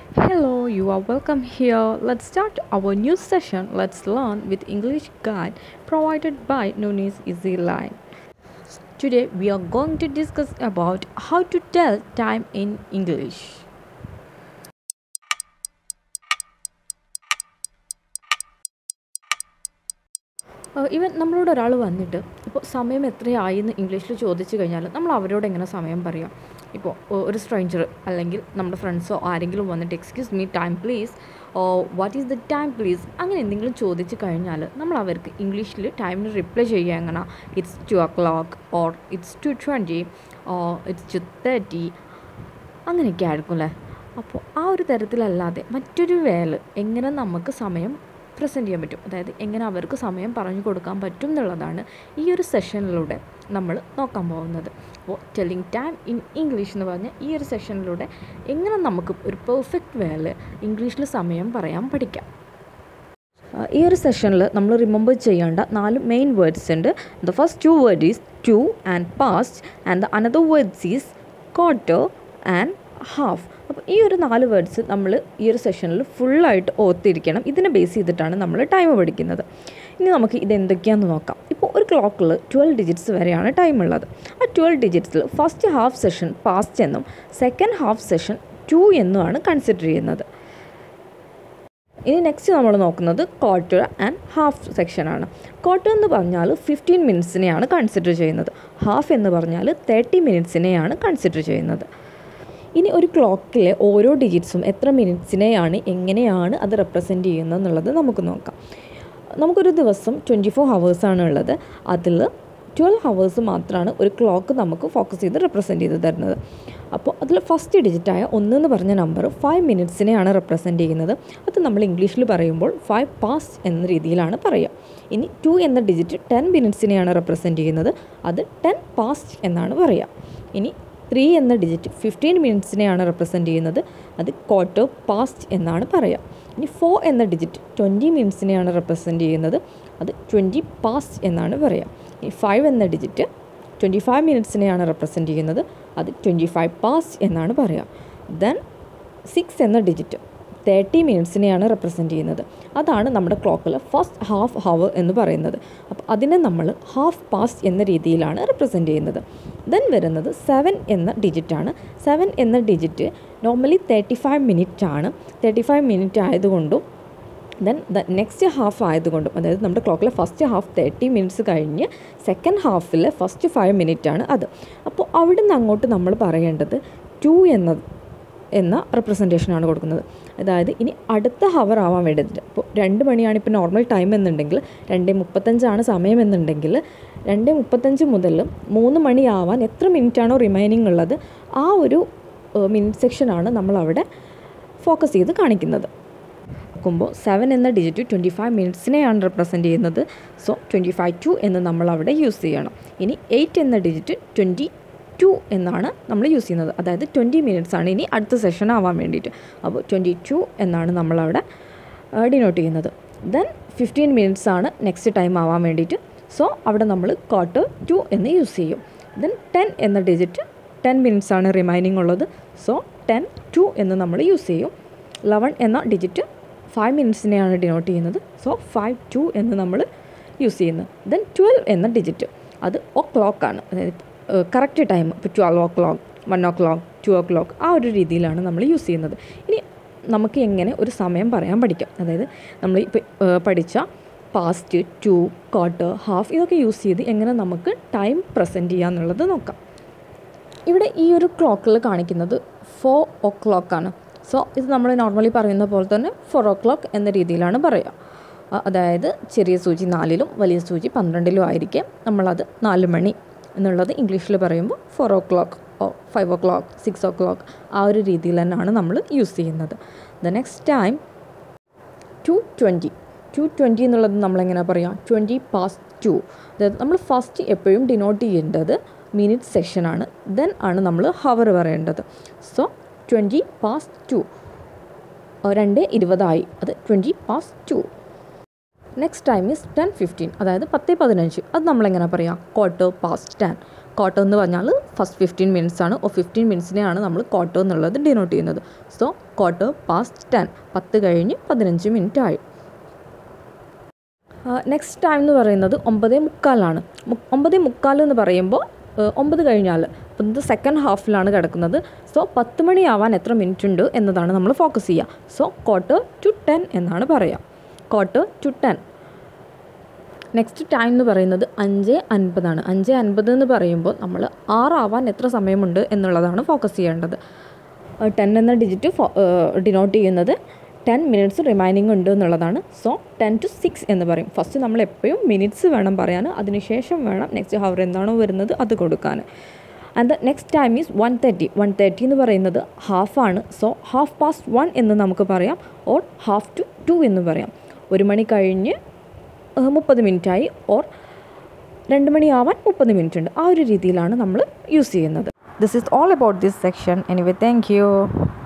Hello, you are welcome here. Let's start our new session. Let's learn with English guide provided by Nunis Easy Line. Today we are going to discuss about how to tell time in English. ഇവൻ നമ്മളോട് ഒരാൾ വന്നിട്ട് ഇപ്പോൾ സമയം എത്രയായി എന്ന് ഇംഗ്ലീഷിൽ ചോദിച്ചു കഴിഞ്ഞാൽ നമ്മൾ അവരോട് എങ്ങനെ സമയം പറയാം ഇപ്പോൾ ഒരു സ്ട്രേഞ്ചർ അല്ലെങ്കിൽ നമ്മുടെ ഫ്രണ്ട്സോ ആരെങ്കിലും വന്നിട്ട് excuse me time please oh what is the time please അങ്ങനെ എന്തെങ്കിലും ചോദിച്ചു കഴിഞ്ഞാൽ നമ്മൾ അവർക്ക് ഇംഗ്ലീഷിൽ ടൈമിന് റിപ്ലൈ ചെയ്യുക എങ്ങനെ it's two o'clock or it's two twenty or it's two thirty അങ്ങനെയൊക്കെ ആയിരിക്കും അല്ലേ അപ്പോൾ ആ ഒരു തരത്തിലല്ലാതെ മറ്റൊരു വേല് എങ്ങനെ നമുക്ക് സമയം പ്രസൻറ്റ് ചെയ്യാൻ പറ്റും അതായത് എങ്ങനെ അവർക്ക് സമയം പറഞ്ഞു കൊടുക്കാൻ പറ്റും എന്നുള്ളതാണ് ഈ ഒരു സെഷനിലൂടെ നമ്മൾ നോക്കാൻ പോകുന്നത് അപ്പോൾ ടെല്ലിങ് ടൈം ഇൻ ഇംഗ്ലീഷ് എന്ന് പറഞ്ഞ ഈ ഒരു സെഷനിലൂടെ എങ്ങനെ നമുക്ക് ഒരു പെർഫെക്റ്റ് വേല് ഇംഗ്ലീഷിൽ സമയം പറയാൻ പഠിക്കാം ഈ ഒരു സെഷനിൽ നമ്മൾ റിമെമ്പർ ചെയ്യേണ്ട നാല് മെയിൻ വേർഡ്സ് ഉണ്ട് the first two word is to and past and the another words is quarter and half അപ്പോൾ ഈ ഒരു നാല് വേർഡ്സ് നമ്മൾ ഈ ഒരു സെഷനിൽ ഫുള്ളായിട്ട് ഓർത്തിരിക്കണം ഇതിനെ ബേസ് ചെയ്തിട്ടാണ് നമ്മൾ ടൈം പഠിക്കുന്നത് ഇനി നമുക്ക് ഇത് എന്തൊക്കെയാണെന്ന് നോക്കാം ഇപ്പോൾ ഒരു ക്ലോക്കിൽ ട്വൽവ് ഡിജിറ്റ്സ് വരെയാണ് ടൈം ഉള്ളത് ആ ട്വൽവ് ഡിജിറ്റ്സിൽ ഫസ്റ്റ് ഹാഫ് സെഷൻ പാസ്റ്റ് എന്നും സെക്കൻഡ് ഹാഫ് സെഷൻ ടു എന്നുമാണ് കൺസിഡർ ചെയ്യുന്നത് ഇനി നെക്സ്റ്റ് നമ്മൾ നോക്കുന്നത് ക്വാർട്ടർ ആൻഡ് ഹാഫ് സെക്ഷനാണ് ക്വാർട്ടർ എന്ന് പറഞ്ഞാൽ ഫിഫ്റ്റീൻ മിനിറ്റ്സിനെയാണ് കൺസിഡർ ചെയ്യുന്നത് ഹാഫ് എന്ന് പറഞ്ഞാൽ തേർട്ടി മിനിറ്റ്സിനെയാണ് കൺസിഡർ ചെയ്യുന്നത് ഇനി ഒരു ക്ലോക്കിലെ ഓരോ ഡിജിറ്റ്സും എത്ര മിനിറ്റ്സിനെയാണ് എങ്ങനെയാണ് അത് റെപ്രസെൻറ്റ് ചെയ്യുന്നത് എന്നുള്ളത് നമുക്ക് നോക്കാം നമുക്കൊരു ദിവസം ട്വൻറ്റി ഫോർ ഹവേഴ്സാണ് ഉള്ളത് അതിൽ ട്വൽവ് ഹവേഴ്സ് മാത്രമാണ് ഒരു ക്ലോക്ക് നമുക്ക് ഫോക്കസ് ചെയ്ത് റെപ്രസെൻറ്റ് ചെയ്ത് തരുന്നത് അപ്പോൾ അതിൽ ഫസ്റ്റ് ഡിജിറ്റായ ഒന്ന് എന്ന് പറഞ്ഞ നമ്പർ ഫൈവ് മിനിറ്റ്സിനെയാണ് റെപ്രസെൻറ്റ് ചെയ്യുന്നത് അത് നമ്മൾ ഇംഗ്ലീഷിൽ പറയുമ്പോൾ ഫൈവ് പാസ്റ്റ് എന്ന രീതിയിലാണ് പറയുക ഇനി ടു എന്ന ഡിജിറ്റ് ടെൻ മിനിറ്റ്സിനെയാണ് റെപ്രസെൻറ്റ് ചെയ്യുന്നത് അത് ടെൻ പാസ്റ്റ് എന്നാണ് പറയുക ഇനി ത്രീ എന്ന ഡിജിറ്റ് ഫിഫ്റ്റീൻ മിനിറ്റ്സിനെയാണ് റെപ്രസെൻറ്റ് ചെയ്യുന്നത് അത് ക്വാർട്ടർ പാസ്റ്റ് എന്നാണ് പറയുക ഇനി ഫോർ എന്ന ഡിജിറ്റ് ട്വൻറ്റി മിനിറ്റ്സിനെയാണ് റെപ്രസെൻറ്റ് ചെയ്യുന്നത് അത് ട്വൻറ്റി പാസ്റ്റ് എന്നാണ് പറയുക ഇനി ഫൈവ് എന്ന ഡിജിറ്റ് ട്വൻറ്റി ഫൈവ് മിനിറ്റ്സിനെയാണ് റെപ്രസെൻറ്റ് ചെയ്യുന്നത് അത് ട്വൻറ്റി ഫൈവ് പാസ്റ്റ് എന്നാണ് പറയുക ദെൻ സിക്സ് എന്ന ഡിജിറ്റ് തേർട്ടി മിനിറ്റ്സിനെയാണ് റെപ്രസെൻറ്റ് ചെയ്യുന്നത് അതാണ് നമ്മുടെ ക്ലോക്കിൽ ഫസ്റ്റ് ഹാഫ് ഹവർ എന്ന് പറയുന്നത് അപ്പോൾ അതിനെ നമ്മൾ ഹാഫ് പാസ്റ്റ് എന്ന രീതിയിലാണ് റെപ്രസെൻറ്റ് ചെയ്യുന്നത് ദെൻ വരുന്നത് സെവൻ എന്ന ഡിജിറ്റാണ് സെവൻ എന്ന digit normally thirty five minute ആണ് തേർട്ടി ഫൈവ് മിനിറ്റ് ആയതുകൊണ്ടും ദെൻ ദ നെക്സ്റ്റ് ഹാഫ് ആയതുകൊണ്ടും അതായത് നമ്മുടെ ക്ലോക്കിലെ ഫസ്റ്റ് ഹാഫ് തേർട്ടി മിനിറ്റ്സ് കഴിഞ്ഞ് സെക്കൻഡ് ഹാഫിൽ ഫസ്റ്റ് ഫൈവ് മിനിറ്റ് ആണ് അത് അപ്പോൾ അവിടെ നിന്ന് അങ്ങോട്ട് നമ്മൾ പറയേണ്ടത് ടു എന്ന എന്ന റെപ്രസെൻറ്റേഷനാണ് കൊടുക്കുന്നത് അതായത് ഇനി അടുത്ത ഹവർ ആവാൻ വേണ്ടിയിട്ട് ഇപ്പോൾ രണ്ട് മണിയാണ് ഇപ്പോൾ നോർമൽ ടൈം എന്നുണ്ടെങ്കിൽ രണ്ട് മുപ്പത്തഞ്ചാണ് സമയം എന്നുണ്ടെങ്കിൽ രണ്ട് മുപ്പത്തഞ്ച് മുതൽ മൂന്ന് മണിയാവാൻ എത്ര മിനിറ്റാണോ റിമൈനിങ് ഉള്ളത് ആ ഒരു മിനിറ്റ് സെക്ഷനാണ് നമ്മളവിടെ ഫോക്കസ് ചെയ്ത് കാണിക്കുന്നത് നോക്കുമ്പോൾ സെവൻ എന്ന ഡിജിറ്റ് ട്വൻറ്റി ഫൈവ് മിനിറ്റ്സിനെയാണ് റെപ്രസെൻറ്റ് ചെയ്യുന്നത് സോ ട്വൻറ്റി ഫൈവ് ടു എന്ന് നമ്മൾ അവിടെ യൂസ് ചെയ്യണം ഇനി എയ്റ്റ് എന്ന ഡിജിറ്റ് ട്വൻറ്റി ടു എന്നാണ് നമ്മൾ യൂസ് ചെയ്യുന്നത് അതായത് ട്വൻറ്റി മിനിറ്റ്സ് ആണ് ഇനി അടുത്ത സെഷൻ ആവാൻ വേണ്ടിയിട്ട് അപ്പോൾ ട്വൻറ്റി ടു എന്നാണ് നമ്മളവിടെ ഡിനോട്ട് ചെയ്യുന്നത് ദെൻ ഫിഫ്റ്റീൻ മിനിറ്റ്സ് ആണ് നെക്സ്റ്റ് ടൈം ആവാൻ വേണ്ടിയിട്ട് സോ അവിടെ നമ്മൾ ക്വാർട്ടർ ടു എന്ന് യൂസ് ചെയ്യും ദെൻ ടെൻ എന്ന ഡിജിറ്റ് ടെൻ മിനിറ്റ്സ് ആണ് റിമൈനിങ് ഉള്ളത് സോ ടെൻ ടു എന്ന് നമ്മൾ യൂസ് ചെയ്യും ലെവൻ എന്ന ഡിജിറ്റ് ഫൈവ് മിനിറ്റ്സിനെയാണ് ഡിനോട്ട് ചെയ്യുന്നത് സോ ഫൈവ് ടു എന്ന് നമ്മൾ യൂസ് ചെയ്യുന്നത് ദെൻ ട്വൽവ് എന്ന ഡിജിറ്റ് അത് ഒ ക്ലോക്കാണ് അതായത് കറക്റ്റ് ടൈം ഇപ്പോൾ twelve o'clock one o'clock two o'clock ആ ഒരു രീതിയിലാണ് നമ്മൾ യൂസ് ചെയ്യുന്നത് ഇനി നമുക്ക് എങ്ങനെ ഒരു സമയം പറയാൻ പഠിക്കാം അതായത് നമ്മൾ ഇപ്പോൾ പഠിച്ച പാസ്റ്റ് ടു ക്വാർട്ടർ ഹാഫ് ഇതൊക്കെ യൂസ് ചെയ്ത് എങ്ങനെ നമുക്ക് ടൈം പ്രസൻറ്റ് ചെയ്യുക എന്നുള്ളത് നോക്കാം ഇവിടെ ഈ ഒരു ക്ലോക്കിൽ കാണിക്കുന്നത് ഫോർ ഒ ക്ലോക്കാണ് സോ ഇത് നമ്മൾ നോർമലി പറയുന്ന പോലെ തന്നെ ഫോർ ഓ ക്ലോക്ക് എന്ന രീതിയിലാണ് പറയുക അതായത് ചെറിയ സൂചി നാലിലും വലിയ സൂചി പന്ത്രണ്ടിലും ആയിരിക്കും നമ്മളത് നാല് മണി എന്നുള്ളത് ഇംഗ്ലീഷിൽ പറയുമ്പോൾ four o'clock oh five o'clock six o'clock ആ ഒരു രീതിയിൽ തന്നെയാണ് നമ്മൾ യൂസ് ചെയ്യുന്നത് the next time two twenty two twenty എന്നുള്ളത് നമ്മളെങ്ങനെ പറയാം ട്വൻറ്റി പാസ്റ്റ് ടു അതായത് നമ്മൾ ഫസ്റ്റ് എപ്പോഴും ഡിനോട്ട് ചെയ്യേണ്ടത് മിനിറ്റ് സെക്ഷനാണ് ദെൻ ആണ് നമ്മൾ ഹവർ പറയേണ്ടത് സോ ട്വൻറ്റി പാസ്റ്റ് ടു രണ്ട് ഇരുപതായി അത് twenty past two next time is ten fifteen അതായത് പത്ത് പതിനഞ്ച് അത് നമ്മളെങ്ങനെ പറയാം ക്വാർട്ടർ പാസ്റ്റ് ടെൻ ക്വാർട്ടർ എന്ന് പറഞ്ഞാൽ ഫസ്റ്റ് ഫിഫ്റ്റീൻ മിനിറ്റ്സ് ആണ് ഓ ഫിഫ്റ്റീൻ മിനിറ്റ്സിനെയാണ് നമ്മൾ ക്വാർട്ടർ എന്നുള്ളത് ഡിനോട്ട് ചെയ്യുന്നത് സോ ക്വാർട്ടർ പാസ്റ്റ് ടെൻ പത്ത് കഴിഞ്ഞ് പതിനഞ്ച് മിനിറ്റ് ആയി നെക്സ്റ്റ് ടൈം എന്ന് പറയുന്നത് ഒമ്പതേ മുക്കാലാണ് മു- ഒമ്പതേ മുക്കാൽ എന്ന് പറയുമ്പോൾ ഏഹ്, ഒമ്പത് കഴിഞ്ഞാൽ അപ്പം ഇത് സെക്കൻഡ് ഹാഫിലാണ് കിടക്കുന്നത് സോ പത്ത് മണിയാവാൻ എത്ര മിനിറ്റ് ഉണ്ട് എന്നതാണ് നമ്മൾ ഫോക്കസ് ചെയ്യുക സോ ക്വാർട്ടർ ടു ടെൻ എന്നാണ് പറയുക quarter to ten next time എന്ന് പറയുന്നത് അഞ്ച് അൻപതാണ് അഞ്ച് അൻപത് എന്ന് പറയുമ്പോൾ നമ്മൾ ആറാവാൻ എത്ര സമയമുണ്ട് എന്നുള്ളതാണ് ഫോക്കസ് ചെയ്യേണ്ടത് ടെൻ എന്ന ഡിജിറ്റ് ഡിനോട്ട് ചെയ്യുന്നത് ടെൻ മിനിറ്റ്സ് റിമൈനിങ് ഉണ്ട് എന്നുള്ളതാണ് സോ ടെൻ ടു സിക്സ് എന്ന് പറയും ഫസ്റ്റ് നമ്മൾ എപ്പോഴും മിനിറ്റ്സ് വേണം പറയാൻ അതിനുശേഷം വേണം നെക്സ്റ്റ് ഹവർ എന്താണോ വരുന്നത് അത് കൊടുക്കാൻ and the next time is one thirty one thirty എന്ന് പറയുന്നത് ഹാഫാണ് സോ ഹാഫ് പാസ്റ്റ് വൺ എന്ന് നമുക്ക് പറയാം ഓർ ഹാഫ് ടു ടു എന്ന് പറയാം ഒരു മണി കഴിഞ്ഞ് മുപ്പത് മിനിറ്റായി ഓർ രണ്ട് മണിയാവാൻ മുപ്പത് മിനിറ്റ് ഉണ്ട് ആ ഒരു രീതിയിലാണ് നമ്മൾ യൂസ് ചെയ്യുന്നത് this is all about this section anyway thank U